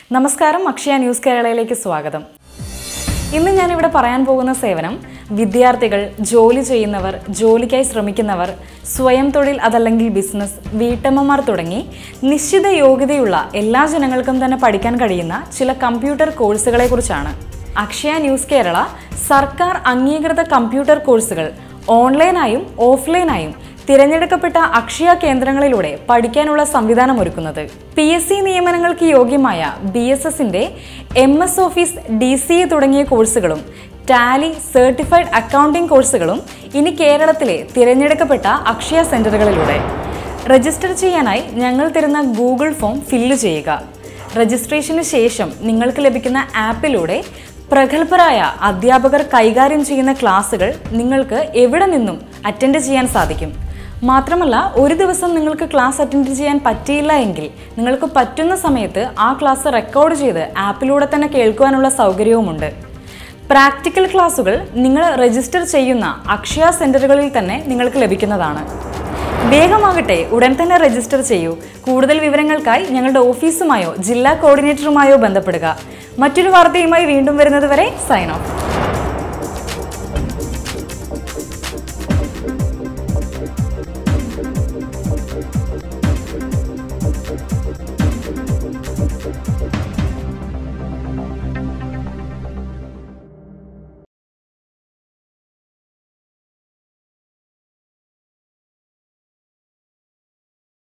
നമസ്കാരം അക്ഷയ ന്യൂസ് കേരളയിലേക്ക് സ്വാഗതം ഇന്ന് ഞാനിവിടെ പറയാൻ പോകുന്ന സേവനം വിദ്യാർത്ഥികൾ ജോലി ചെയ്യുന്നവർ ജോലിക്കായി ശ്രമിക്കുന്നവർ സ്വയം തൊഴിൽ അതല്ലെങ്കിൽ ബിസിനസ് വീട്ടമ്മമാർ തുടങ്ങി നിശ്ചിത യോഗ്യതയുള്ള എല്ലാ ജനങ്ങൾക്കും തന്നെ പഠിക്കാൻ കഴിയുന്ന ചില കമ്പ്യൂട്ടർ കോഴ്സുകളെ കുറിച്ചാണ് അക്ഷയ ന്യൂസ് കേരള സർക്കാർ അംഗീകൃത കമ്പ്യൂട്ടർ കോഴ്സുകൾ ഓൺലൈനായും ഓഫ്ലൈനായും തിരഞ്ഞെടുക്കപ്പെട്ട അക്ഷയ കേന്ദ്രങ്ങളിലൂടെ പഠിക്കാനുള്ള സംവിധാനം ഒരുക്കുന്നത് പി എസ് സി നിയമനങ്ങൾക്ക് യോഗ്യമായ ബി എസ് എസിന്റെ M S office D C A തുടങ്ങിയ കോഴ്സുകളും ടാലി സർട്ടിഫൈഡ് അക്കൗണ്ടിംഗ് കോഴ്സുകളും ഇനി കേരളത്തിലെ തിരഞ്ഞെടുക്കപ്പെട്ട അക്ഷയ സെന്ററുകളിലൂടെ രജിസ്റ്റർ ചെയ്യാനായി ഞങ്ങൾ തരുന്ന ഗൂഗിൾ ഫോം ഫില്ല് ചെയ്യുക രജിസ്ട്രേഷന് ശേഷം നിങ്ങൾക്ക് ലഭിക്കുന്ന ആപ്പിലൂടെ പ്രഗത്ഭരായ അധ്യാപകർ കൈകാര്യം ചെയ്യുന്ന ക്ലാസ്സുകൾ നിങ്ങൾക്ക് എവിടെ നിന്നും അറ്റൻഡ് ചെയ്യാൻ സാധിക്കും മാത്രമല്ല ഒരു ദിവസം നിങ്ങൾക്ക് ക്ലാസ് അറ്റൻഡ് ചെയ്യാൻ പറ്റിയില്ല എങ്കിൽ നിങ്ങൾക്ക് പറ്റുന്ന സമയത്ത് ആ ക്ലാസ് റെക്കോർഡ് ചെയ്ത് ആപ്പിലൂടെ തന്നെ കേൾക്കുവാനുള്ള സൗകര്യവുമുണ്ട് പ്രാക്ടിക്കൽ ക്ലാസ്സുകൾ നിങ്ങൾ രജിസ്റ്റർ ചെയ്യുന്ന അക്ഷയ സെന്ററുകളിൽ തന്നെ നിങ്ങൾക്ക് ലഭിക്കുന്നതാണ് വേഗമാകട്ടെ ഉടൻ തന്നെ രജിസ്റ്റർ ചെയ്യൂ കൂടുതൽ വിവരങ്ങൾക്കായി ഞങ്ങളുടെ ഓഫീസുമായോ ജില്ലാ കോർഡിനേറ്ററുമായോ ബന്ധപ്പെടുക മറ്റൊരു വാർത്തയുമായി വീണ്ടും വരുന്നത് വരെ സൈൻ ഓഫ്